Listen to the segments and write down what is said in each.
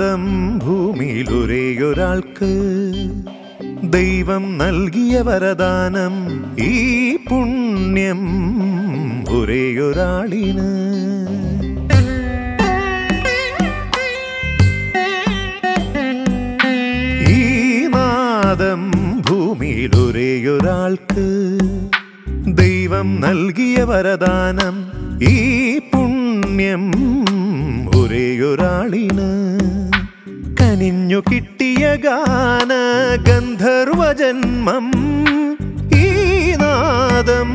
നാദം ഭൂമിയിൽ ഒരേയൊരാൾക്ക് ദൈവം നൽകിയ വരദാനം ഈ പുണ്യം ഒരേയൊരാളിന് ഈ നാദം ഭൂമിയിൽ ഒരേയൊരാൾക്ക് ദൈവം നൽകിയ വരദാനം ഈ പുണ്യം ഒരേയൊരാളിന് കനിഞ്ഞു കിട്ടിയ ഗാന ഗന്ധർവജന്മം ഈ നാദം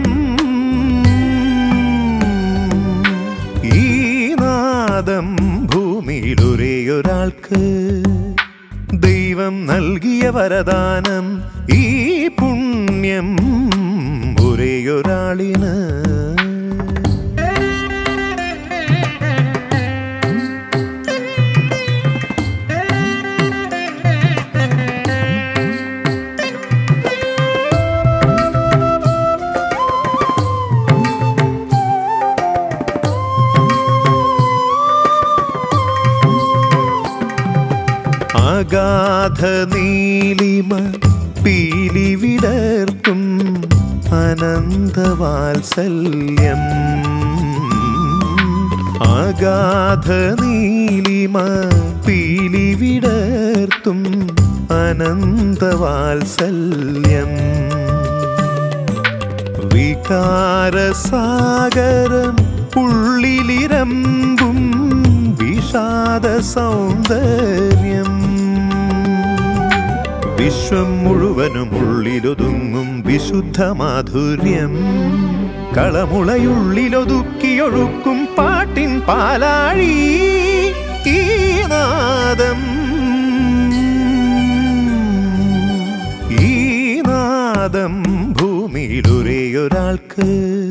ഈ നാദം ഭൂമിയിൽ ഒരേയൊരാൾക്ക് ദൈവം നൽകിയ വരദാനം ഈ പുണ്യം ഒരേയൊരാളിന് അഗാധ നീലിമ പീലി വിടർത്തും അനന്തവാത്സല്യം അഗാധ നീലിമ പീലി വിടർത്തും അനന്തവാത്സല്യം വികാരസാഗരം ഉള്ളിലിരമ്പും വിഷാദ സൗന്ദര്യം വിശ്വം മുഴുവനും ഉള്ളിലൊതുങ്ങും വിശുദ്ധ മാധുര്യം കളമുളയുള്ളിലൊതുക്കിയൊഴുക്കും പാട്ടിൻ പാലാഴി ഈ നാദം ഈ നാദം ഭൂമിയിൽ ഒരേയൊരാൾക്ക്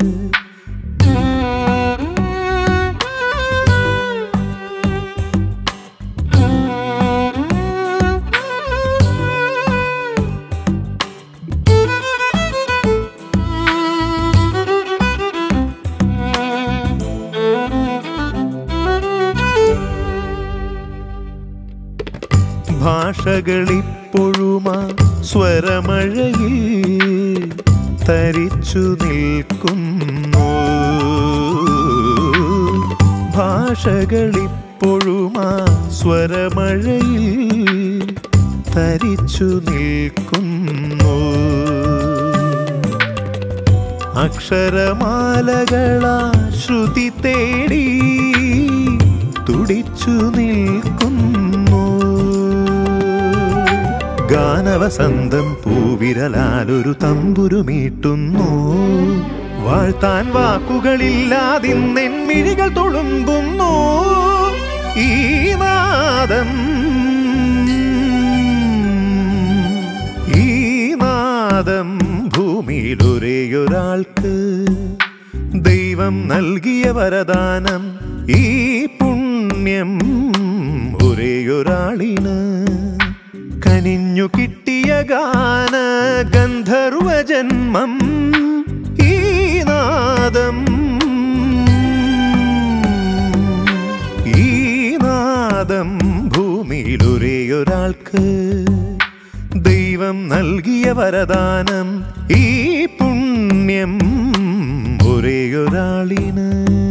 ഭാഷകളിപ്പൊഴുമാ സ്വരമഴയിൽ തരിച്ചു നിൽക്കുന്നു ഭാഷകളിപ്പൊഴുമാ സ്വരമഴയിൽ തരിച്ചു നിൽക്കുന്നു അക്ഷരമാലകളാ ശ്രുതി തേടി തുടിച്ചു നിൽക്കുന്നു ഗാനവസന്തം പൂവിരലാലൊരു തമ്പുരു മീട്ടുന്നു വാഴ്ത്താൻ വാക്കുകളില്ലാതിന്നെൻ മിഴികൾ തുളുമ്പുന്നു ഈ നാദം ഈ നാദം ഭൂമിയിൽ ഒരേയൊരാൾക്ക് ദൈവം നൽകിയ വരദാനം ഈ പുണ്യം ഒരേയൊരാളിന് കനിഞ്ഞു കിട്ടിയ ഗാന ഗന്ധർവജന്മം ഈ നാദം ഈ നാദം ഭൂമിയിൽ ഒരേയൊരാൾക്ക് ദൈവം നൽകിയ വരദാനം ഈ പുണ്യം ഒരേയൊരാളിന്